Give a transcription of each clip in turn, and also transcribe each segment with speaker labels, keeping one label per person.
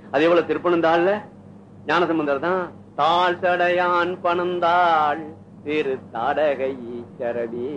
Speaker 1: அதே போல திருப்பனந்தாள்ல ஞானசம்பந்தர் தான் தாழ் தடையான் பணந்தாள் திரு தாடகை ஈச்சரவே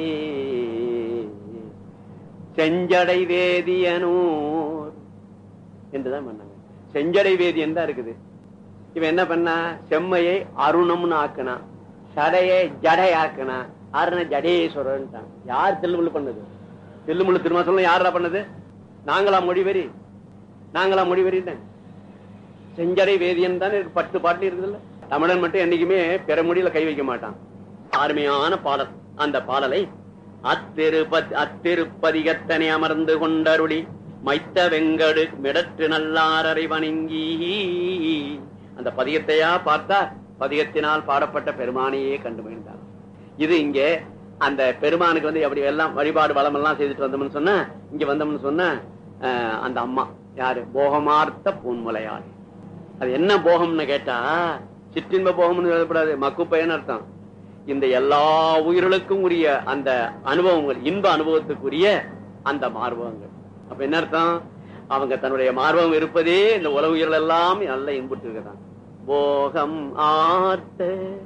Speaker 1: செஞ்சடை வேதியனூர் என்றுதான் பண்ணாங்க செஞ்சடை வேதியன் தான் இருக்குது இவன் என்ன பண்ணா செம்மையை அருணம்னு ஆக்குனா சடையை ஜடை ஆக்குனா அருண ஜடேஸ்வரன்ட்டான் யார் தில்லுமுள்ளு பண்ணது தில்லுமுள்ளு திரும்ப சொல்ல யாரா பண்ணது நாங்களா மொழிவெறி நாங்களா மொழிவெறிட்டேன் செஞ்சடை வேதியன் தானே இருக்கு பத்து பாட்டுல இருக்குதுல்ல தமிழன் மட்டும் என்னைக்குமே பிற மொழியில கை வைக்க மாட்டான் அருமையான பாடல் அந்த பாடலை அத்திருப்ப அத்திருப்பதிகத்தனை அமர்ந்து கொண்டருளி மைத்த வெங்கடு மிடற்று நல்லாரரை வணங்கி அந்த பதிகத்தையா பார்த்தார் பதிகத்தினால் பாடப்பட்ட பெருமானையே கண்டு மகிழ்ந்தார் இது இங்க அந்த பெருமானுக்கு வந்து எப்படி எல்லாம் வழிபாடு வளம் எல்லாம் செய்துட்டு வந்தோம்னு சொன்ன இங்க வந்தோம்னு சொன்ன அஹ், அந்த அம்மா யாரு போகமார்த்த பூன்முலையாள் அது என்ன போகம்னு கேட்டா சிற்றின்ப போகம்னு சொல்லப்படாது மக்குப்பையன்னு அர்த்தம் இந்த எல்லா உயிர்களுக்கும் உரிய அந்த அனுபவங்கள் இன்ப அனுபவத்துக்குரிய அந்த மார்பகங்கள் அப்ப என்ன அர்த்தம் அவங்க தன்னுடைய மார்பகம் இருப்பதே இந்த உலக உயிர்கள் எல்லாம் நல்ல இன்புட்டு இருக்கிறான் போகம் ஆர்த்த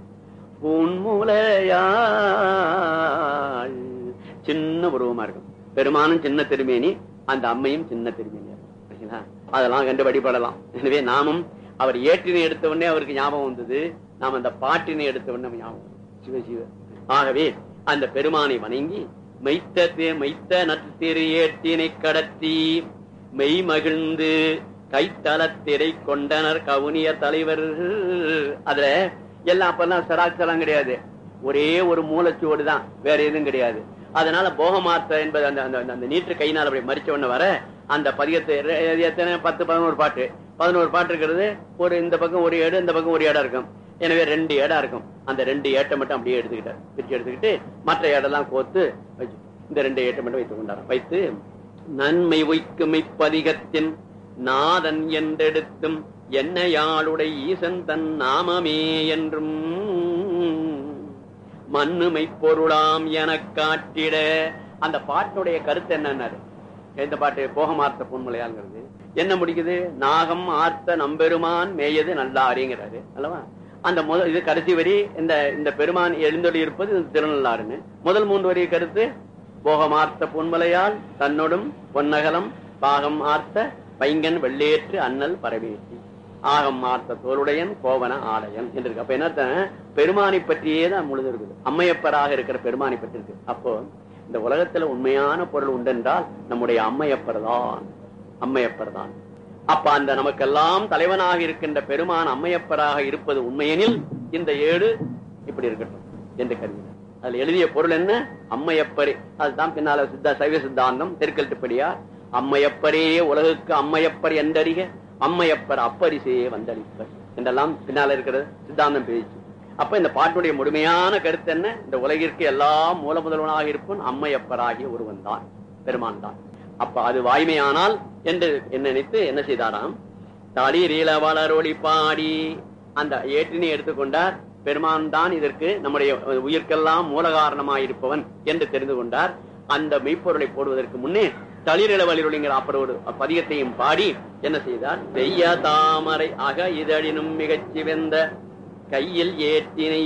Speaker 1: பூன்முலையாள் சின்ன உருவமா இருக்கும் பெருமானும் சின்ன திருமேனி அந்த அம்மையும் சின்ன திருமேனியா இருக்கும். சரிங்களா? அதெல்லாம் கண்டு வழிபடலாம் எனவே நாமும் அவர் ஏற்றினை எடுத்த உடனே அவருக்கு ஞாபகம் வந்தது நாம் அந்த பாட்டினை எடுத்த உடனே நம்ம ஞாபகம் வந்தது. சிவ சிவ ஆகவே அந்த பெருமானை வணங்கி மைத்த தே- மைத்த நத்திரு ஏற்றினை கடத்தி மெய் மகிழ்ந்து கைத்தலத்திரை கொண்டனர் கவுனிய தலைவர் அதுல எல்லாம் அப்பெல்லாம் சராச்சரம் கிடையாது ஒரே ஒரு மூலச்சுவடு தான் வேற எதுவும் கிடையாது அதனால போகமாத்த என்பது அந்த அந்த அந்த நீற்று கையினால் அப்படி மறிச்ச உடனே வர அந்த பதிகத்தை ரெ- எத்தனை பத்து பதினோரு பாட்டு பதினோரு பாட்டு இருக்கிறது ஒரு இந்த பக்கம் ஒரு ஏடு இந்த பக்கம் ஒரு இடம் இருக்கும் எனவே ரெண்டு இடம் இருக்கும் அந்த ரெண்டு ஏட்டை மட்டும் அப்படியே எடுத்துக்கிட்டார் பிரிச்சு எடுத்துக்கிட்டு மற்ற இடம்லாம் கோத்து வச்சு இந்த ரெண்டு ஏட்டை மட்டும் வைத்துக் கொண்டார் வைத்து நன்மை உய்க்கும் இப்பதிகத்தின் நாதன் என்றெடுத்தும் என்னையாளுடைய ஈசன் தன் நாமமே என்றும் மண்ணுமை பொருளாம் எனக் காட்டிட அந்த பாட்டுடைய கருத்து என்னன்னாரு எந்த பாட்டு போகமார்த்த பொன்மலையாங்கிறது என்ன முடிக்குது நாகம் ஆர்த்த நம்பெருமான் மேயது நல்லாரிங்கிறாரு அல்லவா அந்த முதல் இது கடைசி வரி இந்த இந்த பெருமான் எழுந்தொழி இருப்பது இந்த திருநள்ளாறுன்னு முதல் மூன்று வரி கருத்து போகமார்த்த பொன்மலையால் தன்னொடும் பொன்னகலம் பாகம் ஆர்த்த பைங்கன் வெள்ளேற்று அண்ணல் பரவேற்றி ஆகம் ஆர்த்த தோளுடையன் கோவன ஆலயன் என்று இருக்கு அப்ப என்ன அர்த்தம்? பெருமானை பற்றியே தான் முழுது இருக்குது அம்மையப்பராக இருக்கிற பெருமானை பற்றி இருக்கு அப்போ இந்த உலகத்துல உண்மையான பொருள் உண்டென்றால் நம்முடைய அம்மையப்பர் தான் அம்மையப்பர் தான் அப்ப அந்த நமக்கெல்லாம் தலைவனாக இருக்கின்ற பெருமான் அம்மையப்பராக இருப்பது உண்மையெனில் இந்த ஏடு இப்படி இருக்கட்டும் என்று கருதினார் அதுல எழுதிய பொருள் என்ன அம்மையப்பரே அதுதான் பின்னால சித்த சைவ சித்தாந்தம் தெற்கல்ட்டுப்படியார் அம்மையப்பரே உலகுக்கு அம்மையப்பர் என்றறிக அம்மையப்பர் அப்பரிசே வந்தளிப்பர் என்றெல்லாம் பின்னால இருக்கிறது சித்தாந்தம் பேச்சு அப்ப இந்த பாட்டுடைய முழுமையான கருத்து என்ன இந்த உலகிற்கு எல்லாம் மூல முதல்வனாக இருப்பவன் அம்மையப்பராகிய ஒருவன் தான் பெருமான் தான் அப்ப அது வாய்மையானால் என்று என்ன நினைத்து என்ன செய்தாராம் தளிரீல வளரொளி பாடி அந்த ஏற்றினை எடுத்துக்கொண்டார் பெருமான் தான் இதற்கு நம்முடைய உயிர்க்கெல்லாம் மூல காரணமாயிருப்பவன் என்று தெரிந்து கொண்டார் அந்த மெய்ப்பொருளை போடுவதற்கு முன்னே தளிரில வலிரொளிங்கிற அப்பரோடு பதிகத்தையும் பாடி என்ன செய்தார் செய்ய தாமரை அக இதழினும் மிகச் சிவந்த கையில் ஏற்றினை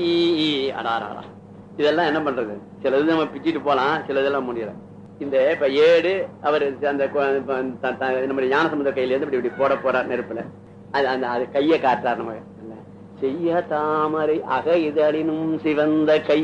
Speaker 1: அடாராடா இதெல்லாம் என்ன பண்றது சிலது நம்ம பிச்சிட்டு போலாம் சிலதெல்லாம் முடியல இந்த இப்ப ஏடு அவர் அந்த கொ- இப்ப த- த- நம்முடைய ஞானசமுத கையில இருந்து இப்படி இப்படி போட போறார் நெருப்புல அது அந்த அது கையை காட்டுறார் நம்ம இல்ல. செய்ய தாமரை அக இதழினும் சிவந்த கை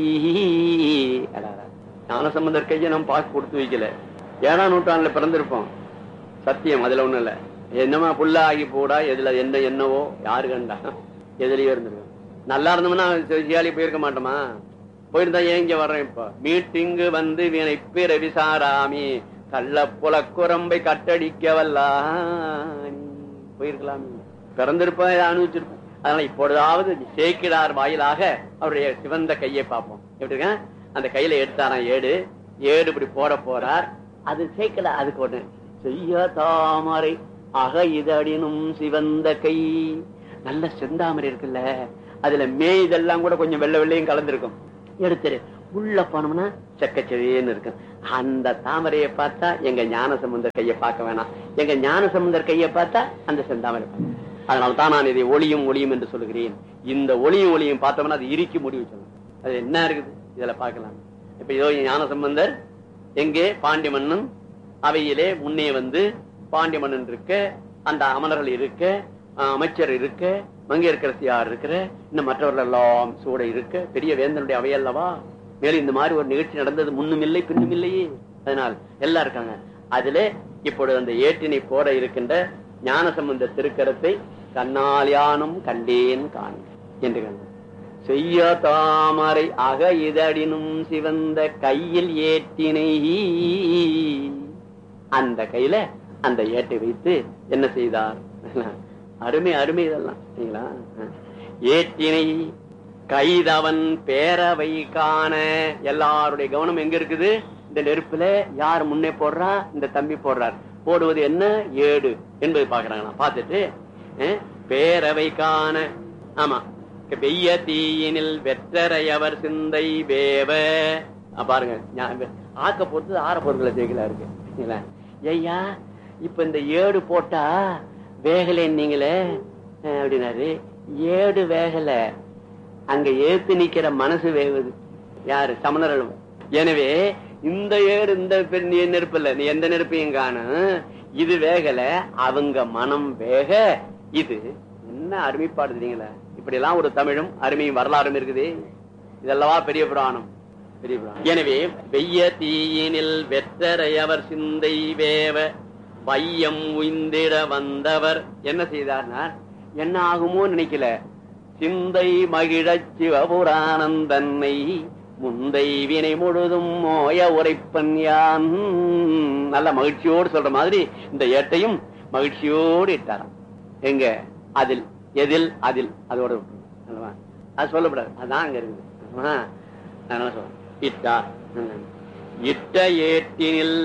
Speaker 1: அடாரா. ஞானசம்பந்தர் கையை நம்ம பார்க்க கொடுத்து வைக்கல ஏழாம் நூற்றாண்டுல பிறந்திருப்போம் சத்தியம் அதுல ஒண்ணும் இல்ல என்னமா புல்ல ஆகி போடா எதுல என்ன என்னவோ யாரு கண்டா எதுலயோ இருந்திருக்கும் நல்லா இருந்தோம்னா சியாலி போயிருக்க மாட்டோமா போயிருந்தா ஏன் இங்க வர்றேன் இப்ப மீட்டிங்கு வந்து வினை பிற விசாராமி கள்ள புல குரம்பை கட்டடிக்க வல்லானி போயிருக்கலாம் பிறந்திருப்ப அனுபவிச்சிருப்போம் அதனால இப்பொழுதாவது சேக்கிடார் வாயிலாக அவருடைய சிவந்த கையை பார்ப்போம் எப்படி இருக்க? அந்த கையில எடுத்தாராம் ஏடு ஏடு இப்படி போட போறார் அது சேர்க்கல அதுக்கு ஒண்ணு செய்ய தாமரை அக இதழினும் சிவந்த கை நல்ல செந்தாமரை இருக்குல்ல அதுல மே இதெல்லாம் கூட கொஞ்சம் வெள்ளை வெள்ளையும் கலந்திருக்கும் எடுத்துரு உள்ள போனோம்னா செக்கச்செவேன்னு இருக்கும் அந்த தாமரையை பார்த்தா எங்க ஞான சம்பந்தர் கையை பார்க்க வேணாம் எங்க ஞான சம்பந்தர் கையை பார்த்தா அந்த செந்தாமரை பார்க்கணும். அதனால தான் நான் இதை ஒளியும் ஒளியும் என்று சொல்கிறேன் இந்த ஒளியும் ஒளியும் பார்த்தோம்னா அது இறுக்கி முடிவு சொல்லணும் அது என்ன இருக்குது இதுல பார்க்கலாம் இப்ப இதோ ஞான சம்பந்தர் எங்கே பாண்டி மன்னன் அவையிலே முன்னே வந்து பாண்டி மன்னன் இருக்க அந்த அமரர்கள் இருக்க அஹ், அமைச்சர் இருக்க மங்கையர்கரசியார் இருக்கிற இன்னும் மற்றவர்கள் எல்லாம் சூட இருக்க பெரிய வேந்தனுடைய அவையல்லவா மேலும் இந்த மாதிரி ஒரு நிகழ்ச்சி நடந்தது முன்னும் இல்லை பின்னும் இல்லையே அதனால் எல்லாம் இருக்காங்க அதுல இப்பொழுது அந்த ஏட்டினை போட இருக்கின்ற ஞானசம்பந்த திருக்கரத்தை கண்ணால் யானும் கண்டேன் காண்க என்று கண்டார் செய்ய தாமரை அக இதழினும் சிவந்த கையில் ஏற்றினை அந்த கையில அந்த ஏட்டை வைத்து என்ன செய்தார் அருமை அருமை இதெல்லாம் சரிங்களா ஏற்றினை கைதவன் பேரவை காண எல்லாருடைய கவனம் எங்க இருக்குது இந்த நெருப்புல யார் முன்னே போடுறா இந்த தம்பி போடுறார் போடுவது என்ன ஏடு என்பதை பாக்குறாங்களா பார்த்துட்டு அஹ், பேரவை காண ஆமா வெய்ய தீயினில் வெற்றரையவர் சிந்தை வேவ அஹ் பாருங்க ஞா- ஆக்க பொறுத்து ஆற பொருட்களை தேக்கலா இருக்கு சரிங்களா? ஐயா இப்ப இந்த ஏடு போட்டா வேகலை நீங்களே அஹ் அப்படின்னாரு ஏடு வேகல அங்க ஏத்து நிக்கிற மனசு வேகுது யாரு சமணர்கள் எனவே இந்த ஏடு இந்த பெரிய நெருப்பு இல்ல நீ எந்த நெருப்பையும் காணும் இது வேகல அவங்க மனம் வேக இது என்ன அருமைப்பாடுறீங்களா இப்படி எல்லாம் ஒரு தமிழும் அருமையும் வரலாறும் இருக்குது இதெல்லவா பெரிய புராணம் பெரிய புராணம் எனவே வெய்ய தீயினில் வெற்றரையவர் சிந்தை வேவ வையம் உய்ந்திட வந்தவர் என்ன செய்தார்னா என்ன ஆகுமோ நினைக்கல சிந்தை மகிழச் சிவபுராணம் தன்னை முந்தை வினை முழுதும் மோய உரைப்பன் யான் நல்ல மகிழ்ச்சியோடு சொல்ற மாதிரி இந்த ஏட்டையும் மகிழ்ச்சியோடு இட்டாராம் எங்க அதில் எதில் அதில் அதோட விட்டுருங்க. அல்லவா? அது சொல்லக்கூடாது அதான் அங்க இருக்குது அல்லவா? அதனால சொல்றேன் இட்டார் ம். இட்ட ஏட்டினில்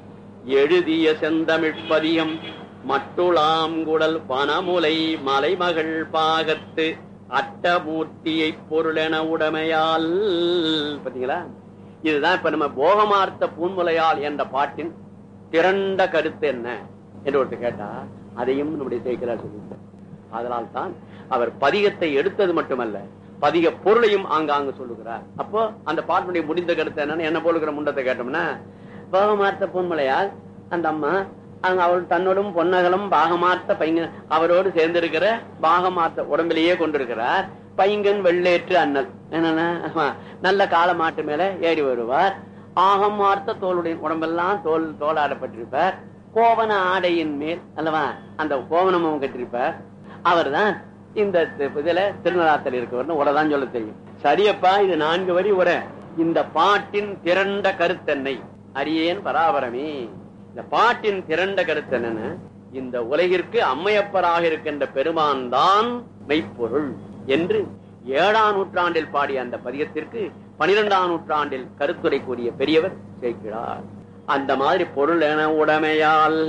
Speaker 1: எழுதிய செந்தமிழ்ப்பதியம் மட்டுளாங்குடல் வனமுலை மலைமகள் பாகத்து அட்டமூர்த்தியை பொருளென உடைமையால் பாத்தீங்களா இதுதான் இப்ப நம்ம போகமார்த்த பூன்முலையால் என்ற பாட்டின் திரண்ட கருத்து என்ன என்று ஒருத்தர் கேட்டா அதையும் நம்முடைய தேய்க்கிறார் சொல்லியிருந்தார் அதனால் தான் அவர் பதிகத்தை எடுத்தது மட்டுமல்ல பதிக பொருளையும் ஆங்காங்கு சொல்லுகிறார் அப்போ அந்த பாட்டினுடைய முடிந்த கருத்து என்னன்னு என்ன போலுக்கிற முண்டத்தை கேட்டோம்னா போகமார்த்த பொன்மலையால் அந்த அம்மா அங்க அவள் தன்னோடும் பொன்னகலும் பாகமார்த்த பைங்கன் அவரோடு சேர்ந்திருக்கிற பாகமார்த்த உடம்பிலேயே கொண்டிருக்கிறார் பைங்கன் வெள்ளேற்று அண்ணல் என்னன்னா ஆமா, நல்ல கால மாட்டு மேல ஏறி வருவார் ஆகம் மார்த்த தோளுடைய உடம்பெல்லாம் தோல் தோலாடப்பட்டிருப்பார் கோவன ஆடையின் மேல் அல்லவா அந்த கோவனமும் கட்டிருப்பார் அவர்தான் இந்த தி- இதுல திருநராத்தில் இருக்கவர்னு உடதான் சொல்ல தெரியும் சரியப்பா இது நான்கு வரி உரை இந்த பாட்டின் திரண்ட கருத்தென்னை அரியேன் பராபரமே இந்த பாட்டின் திரண்ட கருத்து என்னன்னு இந்த உலகிற்கு அம்மையப்பராக இருக்கின்ற பெருமான் தான் மெய்ப்பொருள் என்று ஏழாம் நூற்றாண்டில் பாடிய அந்த பதிகத்திற்கு பனிரெண்டாம் நூற்றாண்டில் கருத்துரை கூறிய பெரியவர் சேர்க்கிறார் அந்த மாதிரி பொருள் என உடைமையால்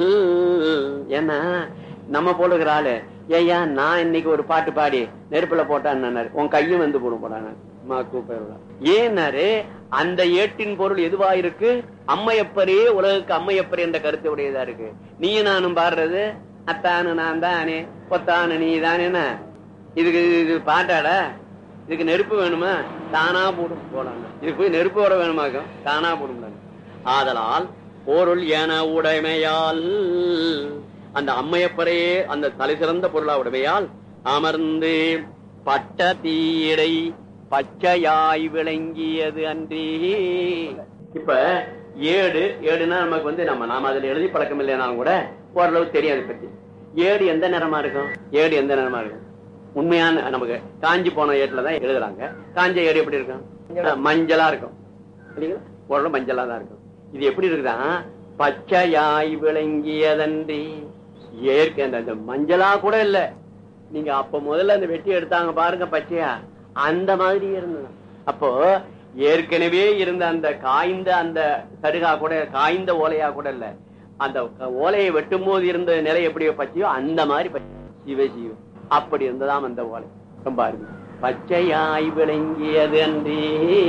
Speaker 1: என்ன நம்ம போடுகிறாள் ஏய்யா நான் இன்னைக்கு ஒரு பாட்டு பாடி நெருப்புல போட்டான்னு உன் கையும் வந்து போடும் போடான்னு ஏன்னாரு அந்த ஏட்டின் பொருள் எதுவா இருக்கு அம்மையப்பரே உலகுக்கு அம்மையப்பர் என்ற கருத்து உடையதா இருக்கு நீயும் நானும் பாடுறது அத்தானு நான் தானே பொத்தானு நீ தானேனா இதுக்கு இது பாட்டாடா இதுக்கு நெருப்பு வேணுமா தானா போடும் போடாங்க இதுக்கு போய் நெருப்பு வர வேணுமாக்கும் தானா போடும் ஆதலால் பொருள் என உடைமையால் அந்த அம்மையப்பரையே அந்த தலை சிறந்த பொருளா உடைமையால் அமர்ந்து பட்ட தீடை பச்சையாய் விளங்கியது அன்றி இப்ப ஏடு ஏடுனா நமக்கு வந்து நம்ம நாம அதுல எழுதி பழக்கம் இல்லைனாலும் கூட ஓரளவு தெரியும் அதை பத்தி ஏடு எந்த நிறமா இருக்கும் ஏடு எந்த நிறமா இருக்கும் உண்மையான நமக்கு காஞ்சி போன ஏட்டுல தான் எழுதுறாங்க காஞ்ச ஏடு எப்படி இருக்கும் அஹ் மஞ்சளா இருக்கும் இல்லைங்களா ஓரளவு மஞ்சளா தான் இருக்கும் இது எப்படி இருக்குதா பச்சையாய் விளங்கியதன்றி ஏற்க அந்த அந்த மஞ்சளா கூட இல்ல நீங்க அப்ப முதல்ல அந்த வெட்டி எடுத்தாங்க பாருங்க பச்சையா அந்த மாதிரி இருந்தது அப்போ ஏற்கனவே இருந்த அந்த காய்ந்த அந்த சருகா கூட காய்ந்த ஓலையா கூட இல்ல அந்த க- ஓலையை வெட்டும் போது இருந்த நிலை எப்படி பச்சையோ அந்த மாதிரி பச்சை. சிவ சிவ அப்படி இருந்ததாம் அந்த ஓலை ரொம்ப அருமை பச்சையாய் விளங்கியது அன்றே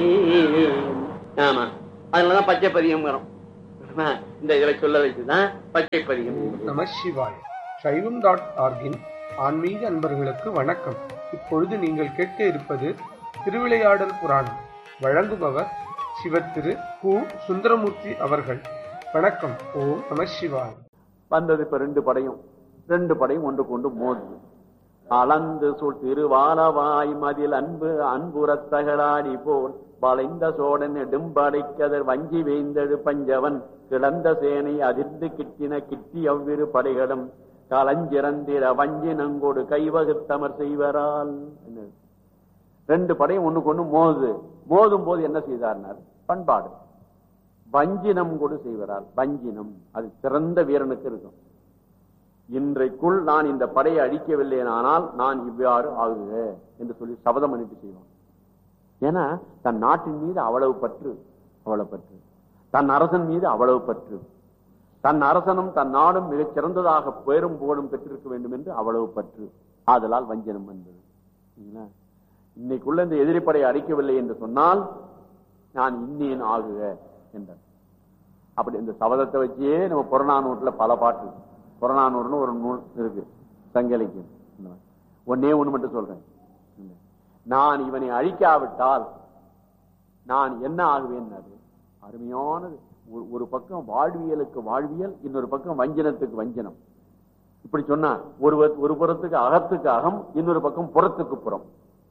Speaker 1: ஆமா அதனாலதான் பச்சை பதியம் வரும் ஆமா, இந்த இதுல சொல்ல வச்சுதான் பச்சை பதியம்
Speaker 2: நம சிவாய சைவம் டாட் ஆர்கின் ஆன்மீக அன்பர்களுக்கு வணக்கம் இப்பொழுது நீங்கள் கேட்க இருப்பது திருவிளையாடல் புராணம் வழங்குபவர் சிவத்திரு கு சுந்தரமூர்த்தி அவர்கள் வணக்கம் ஓம் நம சிவாய
Speaker 1: வந்தது இப்ப ரெண்டு படையும் ரெண்டு படையும் ஒன்றுக்கு ஒன்று மோதுது அளந்து சொல் திருவாலவாய் மதில் அன்பு அன்புறத்தகலாடி போல் வளைந்த சோழன் நெடும்படைக்கதர் வஞ்சி வேந்தடு பஞ்சவன் கிடந்த சேனை அதிர்ந்து கிட்டின கிட்டி அவ்விரு படைகளும் களஞ்சிறந்திர வஞ்சி நங்கோடு கைவகுத்தமர் செய்வரால் என்னது? ரெண்டு படையும் ஒண்ணுக்கு ஒண்ணு மோதுது மோதும் போது என்ன செய்தார்னார் பண்பாடு வஞ்சினம் கூட செய்வரால் வஞ்சினம் அது சிறந்த வீரனுக்கு இருக்கும் இன்றைக்குள் நான் இந்த படையை அழிக்கவில்லையானால் நான் இவ்வாறு ஆகுக என்று சொல்லி சபதம் பண்ணிட்டு செய்வான் ஏன்னா தன் நாட்டின் மீது அவ்வளவு பற்று அவ்வளவு பற்று தன் அரசன் மீது அவ்வளவு பற்று தன் அரசனும் தன் நாடும் மிகச் சிறந்ததாக பேரும் புகழும் பெற்றிருக்க வேண்டும் என்று அவ்வளவு பற்று ஆதலால் வஞ்சனம் வந்தது சரிங்களா? இன்னைக்குள்ள இந்த எதிரிப்படை அடிக்கவில்லை என்று சொன்னால் நான் இன்னேன் ஆகுக என்றார் அப்படி இந்த சபதத்தை வச்சே நம்ம புறநானூற்றுல பல பாட்டு இருக்கு. புறநானூறுன்னு ஒரு நூல் இருக்கு சங்க இலக்கியம் ஒன்னே ஒண்ணு மட்டும் சொல்றேன் நான் இவனை அழிக்காவிட்டால் நான் என்ன ஆகுவேன் அருமையானது ஒரு- ஒரு பக்கம் வாழ்வியலுக்கு வாழ்வியல் இன்னொரு பக்கம் வஞ்சனத்துக்கு வஞ்சனம் இப்படி சொன்னா ஒரு வ- ஒரு புறத்துக்கு அகத்துக்கு அகம் இன்னொரு பக்கம் புறத்துக்கு புறம்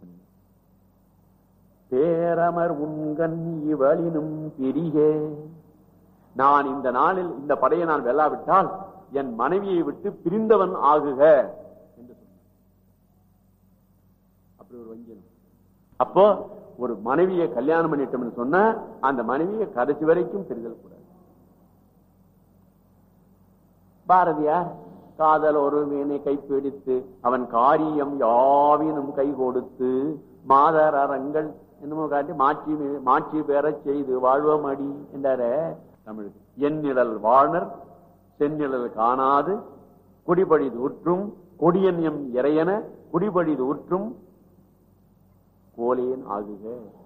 Speaker 1: பேரமர் உண்கண் இவளினும் பிரிகே நான் இந்த நாளில் இந்த படையை நான் வெல்லாவிட்டால் என் மனைவியை விட்டு பிரிந்தவன் ஆகுக என்று சொன்னார் அப்படி ஒரு வஞ்சனம் அப்போ ஒரு மனைவியை கல்யாணம் பண்ணிட்டோம்னு சொன்னா அந்த மனைவியை கடைசி வரைக்கும் பிரிதல் கூடாது பாரதியார் காதல் ஒரு மீனை கைப்பிடித்து அவன் காரியம் யாவினும் கை கொடுத்து மாதர் அரங்கள் என்னமோ காட்டி மாட்சி மீ- மாட்சி பெறச் செய்து வாழ்வமடி என்றார தமிழுக்கு எந்நிழல் வாழ்னர் செந்நிழல் காணாது குடிபடிது உற்றும் கொடியன் எம் இறையன குடிபடிது உற்றும் கோலேன் ஆகுக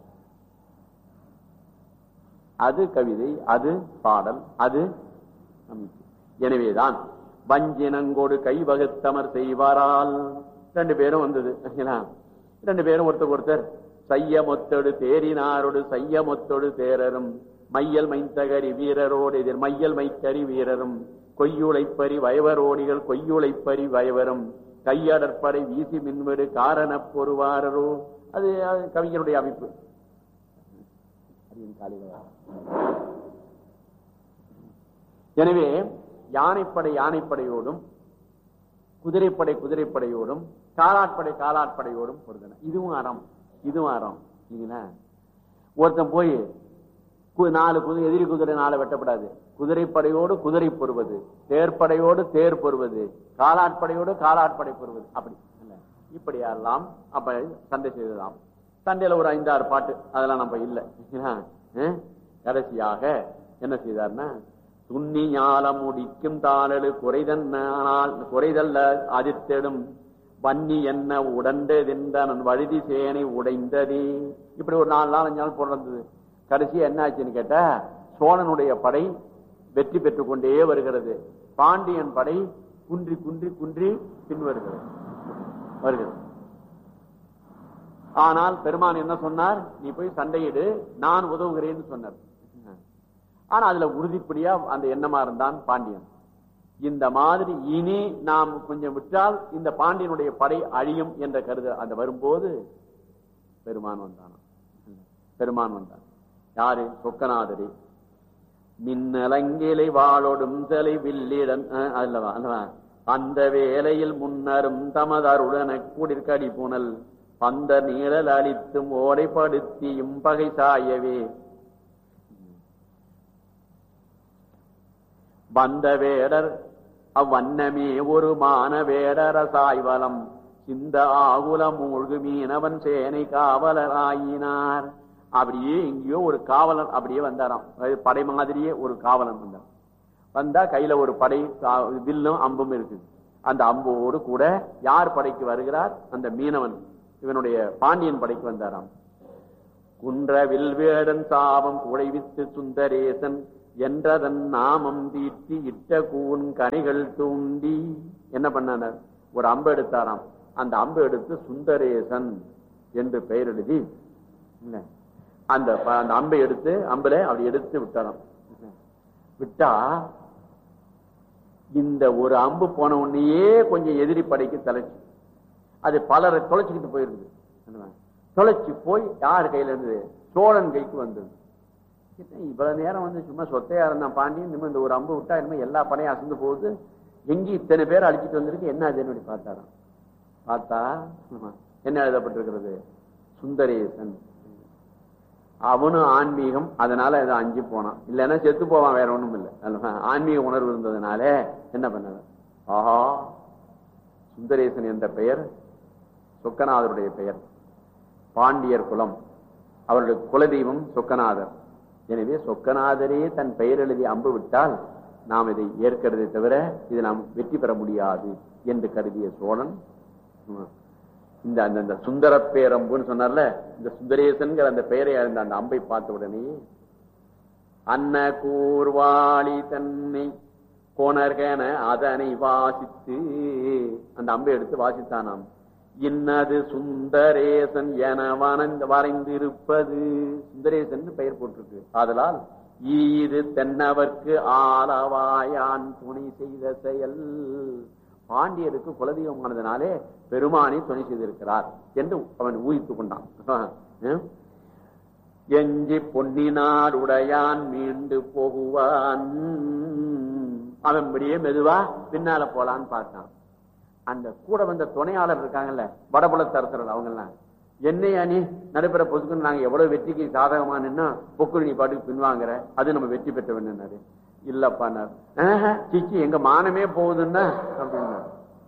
Speaker 1: அது கவிதை அது பாடல் அது அமைப்பு எனவேதான் வஞ்சினங்கோடு கை வகுத்தமர் செய்வாரால் ரெண்டு பேரும் வந்தது சரிங்களா? ரெண்டு பேரும் ஒருத்தர் ஒருத்தர் சைய மொத்தொடு தேரினாரோடு சைய மொத்தொடு தேரரும் மையல் மைத்தகரி வீரரோடு எதிர் மையல் மைத்தறி வீரரும் கொய்யுளைப்பறி வயவரோடிகள் கொய்யுளைப்பறி வயவரும் கையடற்படை வீசி மின்வெடு காரணப் பொறுவாரரோ அது அது கவிஞருடைய அமைப்பு அரியன் காலையில வா. எனவே யானைப்படை யானைப்படையோடும் குதிரைப்படை குதிரைப்படையோடும் காலாட்படை காலாட்படையோடும் பொருந்தன இதுவும் அறம் இதுவும் அறம் இல்லைங்களா ஒருத்தன் போய் கு- நாலு குதிரை எதிரி குதிரை நாளை வெட்டப்படாது குதிரைப்படையோடு குதிரை பொறுவது தேர்ப்படையோடு தேர் பொறுவது காலாட்படையோடு காலாட்படை பொறுவது அப்படி இல்ல இப்படி எல்லாம் அப்ப சண்டை செய்ததாம் சண்டையில ஒரு ஐந்தாறு பாட்டு அதெல்லாம் நம்ம இல்ல அஹ்? கடைசியாக என்ன செய்தார்னா துண்ணி ஞாலம் முடிக்கும் தாளடு குறைதன்னால் குறைதல்ல அதிர்த்தெடும் வன்னி என்ன உடண்டதென்றன் வழுதி சேனை உடைந்ததே இப்படி ஒரு நாலு நாள் அஞ்சு நாள் பிறந்தது கடைசி என்ன ஆச்சுன்னு கேட்டா சோழனுடைய படை வெற்றி பெற்றுக் கொண்டே வருகிறது பாண்டியன் படை குன்றி குன்றி குன்றி பின் வருகிறது வருகிறது ஆனால் பெருமான் என்ன சொன்னார் நீ போய் சண்டையிடு நான் உதவுகிறேன்னு சொன்னார் ஆனா அதுல உறுதிப்படியா அந்த எண்ணமா இருந்தான் பாண்டியன் இந்த மாதிரி இனி நாம் கொஞ்சம் விட்டால் இந்த பாண்டியனுடைய படை அழியும் என்ற கருது அந்த வரும்போது பெருமான் வந்தான் பெருமான் வந்தான் யாரு சொக்கநாதரி மின்னலங்கிலை வாழோடும் தலை வில்லிடன் அஹ், அல்லவா அல்லவா அந்த வேளையில் முன்னரும் தமதருடன கூடிற்கடி புனல் பந்த நீழல் அளித்தும் ஓடைப்படுத்தியும் பகை சாயவே வந்த வேடர் அவ்வண்ணமே ஒரு மான வேடர சாய்வலம் சிந்த ஆகுல மூழ்கு மீனவன் சேனை காவலர் ஆயினார் அப்படியே எங்கேயோ ஒரு காவலன் அப்படியே வந்தாராம் அதாவது படை மாதிரியே ஒரு காவலன் வந்தார் வந்தா கையில ஒரு படை கா- வில்லும் அம்பும் இருக்குது அந்த அம்போடு கூட யார் படைக்கு வருகிறார் அந்த மீனவன் இவனுடைய பாண்டியன் படைக்கு வந்தாராம் குன்ற வில்வேடன் சாபம் குழைவித்து சுந்தரேசன் என்றதன் நாமம் தீட்டி இட்ட கூன் கனிகள் தூண்டி என்ன பண்ணார் ஒரு அம்பு எடுத்தாராம் அந்த அம்பு எடுத்து சுந்தரேசன் என்று பெயர் எழுதி இல்ல, அந்த ப- அந்த அம்பை எடுத்து அம்புல அப்படி எடுத்து விட்டாராம் விட்டா இந்த ஒரு அம்பு போன உடனேயே கொஞ்சம் எதிரி படைக்கு தலைச்சு அது பலரை தொலைச்சுக்கிட்டு போயிருக்குது என்னவா? தொலைச்சு போய் யார் கையில இருந்து சோழன் கைக்கு வந்தது என்ன இவ்வளவு நேரம் வந்து சும்மா சொத்தையா இருந்தான் பாண்டியன் இனிமே இந்த ஒரு அம்பு விட்டா இனிமே எல்லா படையும் அசந்து போகுது எங்க இத்தனை பேர் அழிச்சிட்டு வந்திருக்கு என்ன அதுன்னு அப்படி பார்த்தாராம் பார்த்தா ஆமா, என்ன எழுதப்பட்டிருக்கிறது சுந்தரேசன் அவனும் ஆன்மீகம் அதனால அதை அஞ்சு போனான் இல்லைன்னா செத்து போவான் வேற ஒண்ணும் இல்லை அல்லவா? ஆன்மீக உணர்வு இருந்ததுனால என்ன பண்ணல ஆஹா சுந்தரேசன் என்ற பெயர் சொக்கநாதருடைய பெயர் பாண்டியர் குலம் அவருடைய குலதெய்வம் சொக்கநாதர் எனவே சொக்கநாதரே தன் பெயர் எழுதி அம்பு விட்டால் நாம் இதை ஏற்கிறதை தவிர இது நாம் வெற்றி பெற முடியாது என்று கருதிய சோழன் ம், இந்த அந்த அந்த சுந்தர பேரம்புன்னு சொன்னார்ல இந்த சுந்தரேசன்கிற அந்த பெயரை அறிந்த அந்த அம்பை பார்த்த உடனே அன்ன கூர்வாளி தன்னை கோணர்கன அதனை வாசித்து அந்த அம்பை எடுத்து வாசித்தானாம் இன்னது சுந்தரேசன் என வனந்து வரைந்திருப்பது சுந்தரேசன் பெயர் போட்டிருக்கு ஆதலால் ஈது தென்னவர்க்கு ஆளவாயான் துணை செய்த செயல் பாண்டியருக்கு குலதெய்வமானதுனாலே பெருமானை துணை செய்திருக்கிறார் என்று அவன் ஊகித்துக் கொண்டான் ஆஹ். எஞ்சி பொன்னினார் உடையான் மீண்டு போகுவான் அவன் இப்படியே மெதுவா பின்னால போலான்னு பார்த்தான் அந்த கூட வந்த துணையாளர் இருக்காங்கல்ல வடபுலத்தரசர்கள் அவங்க எல்லாம் என்னையா நீ நடுப்புற பொதுக்குன்னு நாங்க எவ்வளவு வெற்றிக்கு சாதகமா நின்னா பொக்குள் நீ பாட்டுக்கு பின்வாங்குற அது நம்ம வெற்றி பெற்றவன்னாரு இல்லப்பான்னார் "ஆஹா, சிச்சி எங்க மானமே போகுதுன்னா அப்படின்னாரு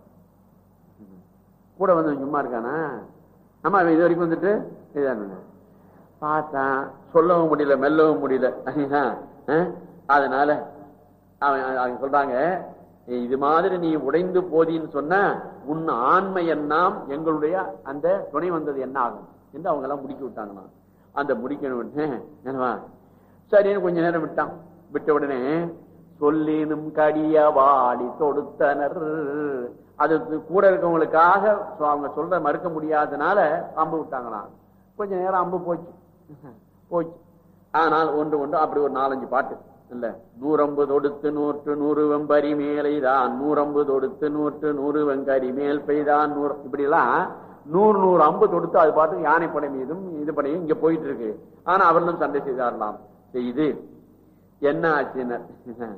Speaker 1: கூட வந்து சும்மா இருக்கானா ஆமா அவன் இது வரைக்கும் வந்துட்டு இதான் பார்த்தான் சொல்லவும் முடியல மெல்லவும் முடியல அஹ், அதனால அவன் அவங்க சொல்றாங்க இது மாதிரி நீ உடைந்து போதின்னு சொன்ன உன் ஆண்மை எண்ணாம் எங்களுடைய அந்த துணை வந்தது என்ன ஆகும் என்று அவங்க எல்லாம் முடிக்க விட்டாங்களாம் அந்த முடிக்கணும் உடனே என்னவா சரின்னு கொஞ்ச நேரம் விட்டான் விட்ட உடனே சொல்லினும் கடிய வாடி தொடுத்தனர் அது கூட இருக்கவங்களுக்காக சொ- அவங்க சொல்ற மறுக்க முடியாதனால அம்பு விட்டாங்களாம் கொஞ்ச நேரம் அம்பு போச்சு போச்சு ஆனால் ஒன்று ஒன்று அப்படி ஒரு நாலஞ்சு பாட்டு இல்ல நூறம்பு தொடுத்து நூற்று நூறு வெம்பரி மேலைதான் நூறம்பு தொடுத்து நூற்று நூறு வெங்கரி மேல் பெய்தான் நூறு இப்படி எல்லாம் நூறு நூறு அம்பு தொடுத்து அது பாட்டு யானைப்படை மீதும் இது படையும் இங்க போயிட்டு இருக்கு ஆனா அவர்களும் சண்டை செய்தாரலாம் செய்து என்ன ஆச்சுனர்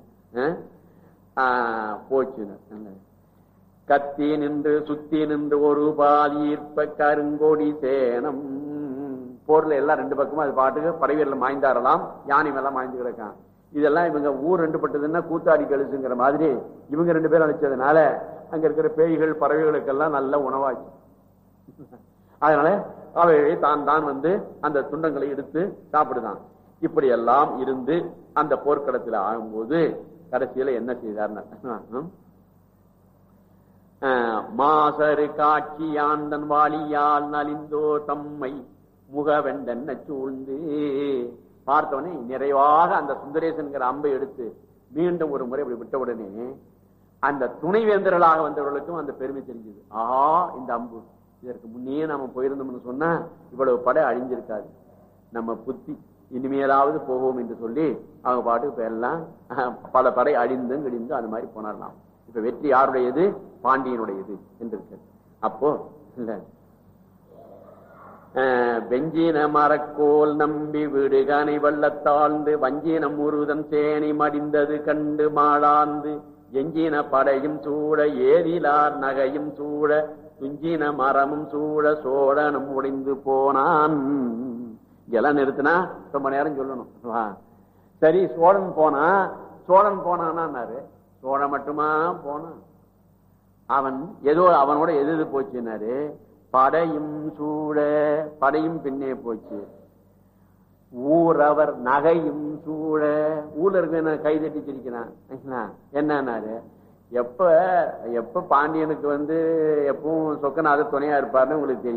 Speaker 1: போச்சுனர் கத்தி நின்று சுத்தி நின்று ஒரு பால் ஈர்ப்ப கருங்கொடி சேனம் போர்ல எல்லாம் ரெண்டு பக்கமும் அது பாட்டுக்கு படைவீரல மாய்ந்தாரலாம் யானை மேல மாய்ந்து கிடக்கான் இதெல்லாம் இவங்க ஊர் ரெண்டு பட்டதுன்னா கூத்தாடி கழுசுங்கிற மாதிரி இவங்க ரெண்டு பேரும் அழைச்சதுனால அங்க இருக்கிற பேய்கள் பறவைகளுக்கெல்லாம் நல்ல உணவாச்சு அதனால அவைகளை தான் தான் வந்து அந்த துண்டங்களை எடுத்து சாப்பிடுதான் இப்படி எல்லாம் இருந்து அந்த போர்க்களத்தில் ஆகும்போது கடைசியில என்ன செய்தார் மாசரு காட்சி ஆண்டன் வாலியால் நலிந்தோ தம்மை முகவெண்டென்ன சூழ்ந்து பார்த்தவனே நிறைவாக அந்த சுந்தரேசன்கிற அம்பை எடுத்து மீண்டும் ஒரு முறை இப்படி விட்ட உடனே அந்த துணைவேந்தர்களாக வந்தவர்களுக்கும் அந்த பெருமை தெரிஞ்சது ஆஹா இந்த அம்பு இதற்கு முன்னே நாம போயிருந்தோம்னு சொன்னா இவ்வளவு படை அழிஞ்சிருக்காது நம்ம புத்தி இனிமேலாவது போவோம் என்று சொல்லி அவங்க பாட்டுக்கு இப்ப எல்லாம் அஹ், பல படை அழிந்தும் கிழிந்து அது மாதிரி போனாரலாம் இப்ப வெற்றி யாருடையது பாண்டியனுடையது என்று இருக்கு அப்போ இல்ல அஹ், வெஞ்சின மரக்கோல் நம்பி விடுகனை வள்ளத்தாழ்ந்து வஞ்சினம் முருதன் சேனை மடிந்தது கண்டு மாளாந்து எஞ்சின படையும் சூழ ஏதிலார் நகையும் சூழ துஞ்சின மரமும் சூழ சோழனும் உடைந்து போனான் இதெல்லாம் நிறுத்தினா ரொம்ப நேரம் சொல்லணும் வா. சரி சோழன் போனா சோழன் போனான்னாரு சோழன் மட்டுமா போனான் அவன் ஏதோ அவனோட எது எது போச்சுன்னாரு படையும் சூழ படையும் பின்னே போச்சு ஊரவர் நகையும் சூழ ஊர்ல இருக்க கை தட்டி சிரிக்கிறான் என்னன்னாரு எப்ப எப்ப பாண்டியனுக்கு வந்து எப்பவும் சொக்கநாத துணையா இருப்பாருன்னு உங்களுக்கு தெரியும்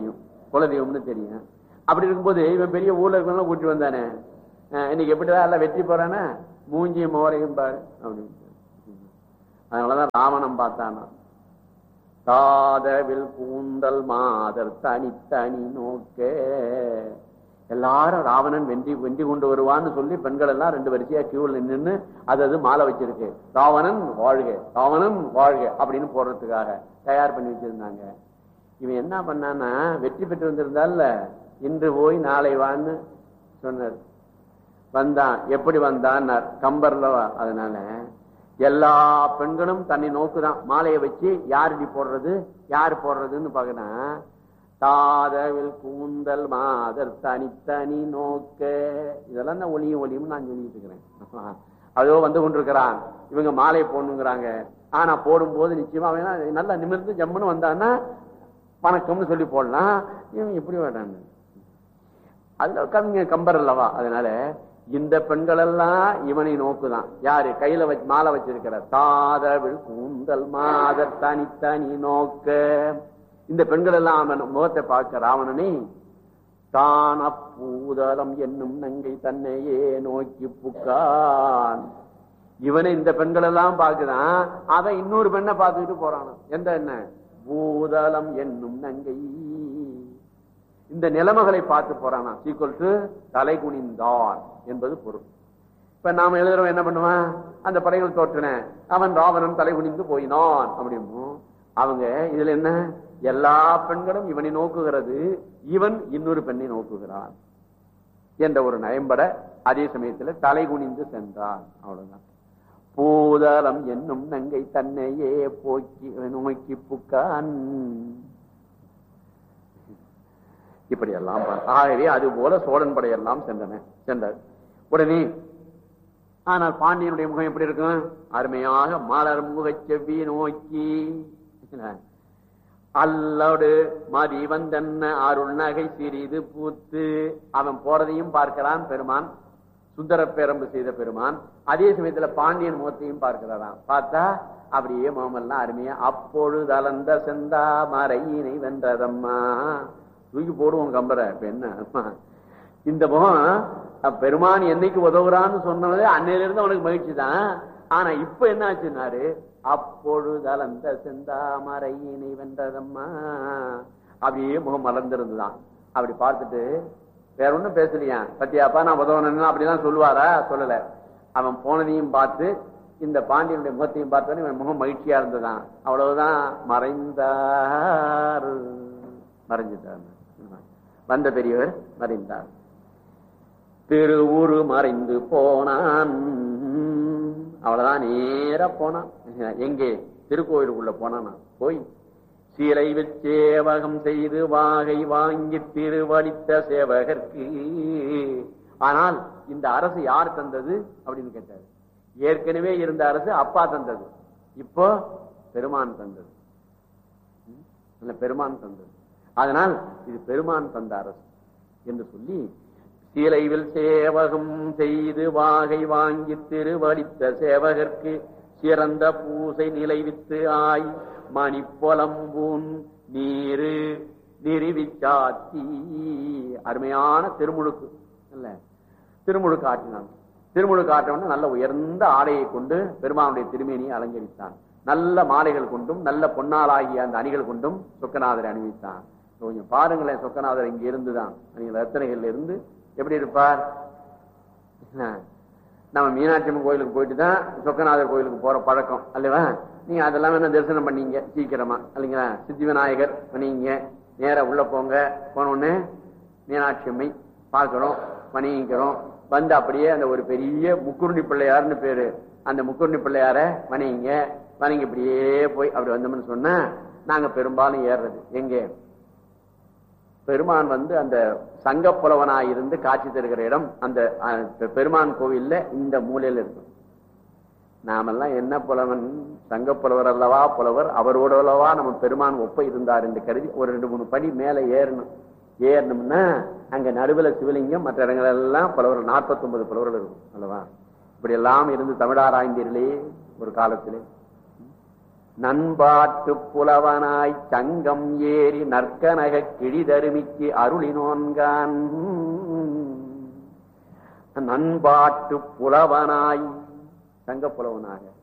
Speaker 1: குலதெய்வம்னு தெரியும் அப்படி இருக்கும்போது இவன் பெரிய ஊர்ல இருக்கவங்க கூட்டிட்டு வந்தானே அஹ் இன்னைக்கு எப்படிதான் எல்லாம் வெற்றி போறானே மூஞ்சியும் மோரையும் பாரு அப்படின்னு அதனாலதான் ராவணன் பார்த்தானா தாதவில் கூந்தல் மாதர் தனித்தனி நோக்க எல்லாரும் ராவணன் வென்றி வென்றி கொண்டு வருவான்னு சொல்லி பெண்கள் எல்லாம் ரெண்டு வரிசையா கியூல நின்று அது அது மாலை வச்சிருக்கு ராவணன் வாழ்க ராவணன் வாழ்க அப்படின்னு போடுறதுக்காக தயார் பண்ணி வச்சிருந்தாங்க இவன் என்ன பண்ணான்னா வெற்றி பெற்று வந்திருந்தால இன்று போய் நாளை வான்னு சொன்னார் வந்தான் எப்படி வந்தான் கம்பர்ல வா. அதனால எல்லா பெண்களும் தன்னை நோக்குதான் மாலையை வச்சு யாருடி போடுறது யாரு போடுறதுன்னு பாக்குறான் தாதவில் கூந்தல் மாதர் தனித்தனி நோக்க இதெல்லாம் தான் ஒளியும் ஒளியும் நான் சொல்லிட்டு இருக்கிறேன் அதோ வந்து கொண்டிருக்கிறான் இவங்க மாலை போடணுங்கிறாங்க ஆனா போடும்போது நிச்சயமா அவன் நல்லா நிமிர்ந்து ஜம்முன்னு வந்தான்னா வணக்கம்னு சொல்லி போடலாம் இவன் எப்படி வேண்டான்னு அதுல கவிங்க கம்பர் அல்லவா அதனால இந்த பெண்கள் எல்லாம் இவனை நோக்குதான் யாரு கையில வச்சு மாலை வச்சிருக்கிற தாதவில் கூந்தல் மாதர் தனித்தனி நோக்க இந்த பெண்கள் எல்லாம் அவன் முகத்தை பார்க்க ராவணனை தான் அப்பூதலம் என்னும் நங்கை தன்னையே நோக்கி புக்கான் இவனை இந்த பெண்கள் எல்லாம் பார்க்குதான் அவன் இன்னொரு பெண்ணை பார்த்துக்கிட்டு போறான் எந்த என்ன பூதலம் என்னும் நங்கை இந்த நிலைமைகளை பார்த்து போறானா சீக்குவல் டு தலை குனிந்தான் என்பது பொருள் இப்ப நாம எழுதுறோம் என்ன பண்ணுவான் அந்த படைகள் தோற்றின அவன் ராவணன் தலை குனிந்து போயினான் அப்படிமோ அவங்க இதுல என்ன எல்லா பெண்களும் இவனை நோக்குகிறது இவன் இன்னொரு பெண்ணை நோக்குகிறான் என்ற ஒரு நயம்பட அதே சமயத்துல தலை குனிந்து சென்றான் அவ்வளவுதான் பூதலம் என்னும் நங்கை தன்னையே போக்கி நோக்கி புக்கான் இப்படி எல்லாம் பா- ஆகவே அது போல சோழன் படையெல்லாம் சென்றன சென்றார் உடனே ஆனால் பாண்டியனுடைய முகம் எப்படி இருக்கும் அருமையாக மலர் முகச் செவ்வி நோக்கி அல்லோடு மதி வந்தன்ன அருள் நகை சிறிது பூத்து அவன் போறதையும் பார்க்கிறான் பெருமான் சுந்தர பேரம்பு செய்த பெருமான் அதே சமயத்துல பாண்டியன் முகத்தையும் பார்க்கிறாராம் பார்த்தா அப்படியே முகமெல்லாம் அருமையா அப்பொழுது அலந்த செந்தா மறையினை வென்றதம்மா தூக்கி போடுவோம் கம்பரை இப்ப என்ன இந்த முகம் அஹ், பெருமான் என்னைக்கு உதவுறான்னு சொன்னது அன்னையில இருந்து அவனுக்கு மகிழ்ச்சி தான் ஆனா இப்ப என்ன ஆச்சுன்னாரு அப்பொழுது அலந்த செந்தாமரையினை வென்றதம்மா அப்படியே முகம் மலர்ந்திருந்துதான் அப்படி பார்த்துட்டு வேற ஒண்ணும் பேசலையா பத்தியாப்பா நான் உதவணும் அப்படிலாம் சொல்லுவாரா சொல்லல அவன் போனதையும் பார்த்து இந்த பாண்டியனுடைய முகத்தையும் பார்த்தோன்னே இவன் முகம் மகிழ்ச்சியா இருந்ததான் அவ்வளவுதான் மறைந்தார் மறைஞ்சிட்டார் வந்த பெரியவர் மறைந்தார் திருவுரு மறைந்து போனான் அவ்வளவுதான் நேரா போனான் எங்கே திருக்கோயிலுக்குள்ள போனானா போய் சீலை சேவகம் செய்து வாகை வாங்கி திருவடித்த சேவகர்க்கு ஆனால் இந்த அரசு யார் தந்தது அப்படின்னு கேட்டார் ஏற்கனவே இருந்த அரசு அப்பா தந்தது இப்போ பெருமான் தந்தது ம்? இல்ல பெருமான் தந்தது அதனால் இது பெருமான் தந்த அரசு என்று சொல்லி சீலைவில் சேவகம் செய்து வாகை வாங்கி திருவடித்த சேவகர்க்கு சிறந்த பூசை நிலைவித்து ஆய் மணிப்பொலம்பூன் நீரு நிறுவிச்சாத்தி அருமையான திருமுழுக்கு இல்ல திருமுழுக்கு ஆட்டினான் திருமுழுக்கு ஆட்டவன நல்ல உயர்ந்த ஆடையை கொண்டு பெருமானுடைய திருமேனியை அலங்கரித்தான் நல்ல மாலைகள் கொண்டும் நல்ல பொன்னாலாகிய அந்த அணிகள் கொண்டும் சொக்கநாதரை அணிவித்தான் கொஞ்சம் பாருங்களேன் சொக்கநாதர் இங்க இருந்துதான் நீங்கள் ரத்தனைகள்ல இருந்து எப்படி இருப்பார் என்ன? நம்ம மீனாட்சி அம்மன் கோயிலுக்கு போயிட்டு தான் சொக்கநாதர் கோயிலுக்கு போற பழக்கம் அல்லவா நீங்க அதெல்லாம் வேணா தரிசனம் பண்ணீங்க சீக்கிரமா இல்லைங்களா சித்தி விநாயகர் பண்ணீங்க நேரா உள்ள போங்க போன உடனே மீனாட்சி அம்மை பார்க்கிறோம் வணங்கிக்கிறோம் வந்து அப்படியே அந்த ஒரு பெரிய முக்குருணி பிள்ளையார்னு பேரு அந்த முக்குருணி பிள்ளையார வணங்கிங்க வணங்கி இப்படியே போய் அப்படி வந்தோம்னு சொன்னா நாங்க பெரும்பாலும் ஏறுறது எங்கே பெருமான் வந்து அந்த சங்கப்புலவனாய் இருந்து காட்சி தருகிற இடம் அந்த அஹ், பெருமான் கோவில்ல இந்த மூலையில இருக்கும் நாமெல்லாம் என்ன புலவன் சங்க புலவர் அல்லவா புலவர் அவரோட அல்லவா நம்ம பெருமான் ஒப்ப இருந்தார் என்று கருதி ஒரு ரெண்டு மூணு படி மேல ஏறணும் ஏறணும்னா அங்க நடுவுல சிவலிங்கம் மற்ற இடங்கள் எல்லாம் புலவர் 49 புலவர்கள் இருக்கும் அல்லவா இப்படி எல்லாம் இருந்து தமிழாராய்ந்தீர்களே ஒரு காலத்திலே நண்பாட்டு புலவனாய் சங்கம் ஏறி நற்கனக கிழிதருமிக்கு அருளினோன்கான் நண்பாட்டு புலவனாய் சங்க புலவனாக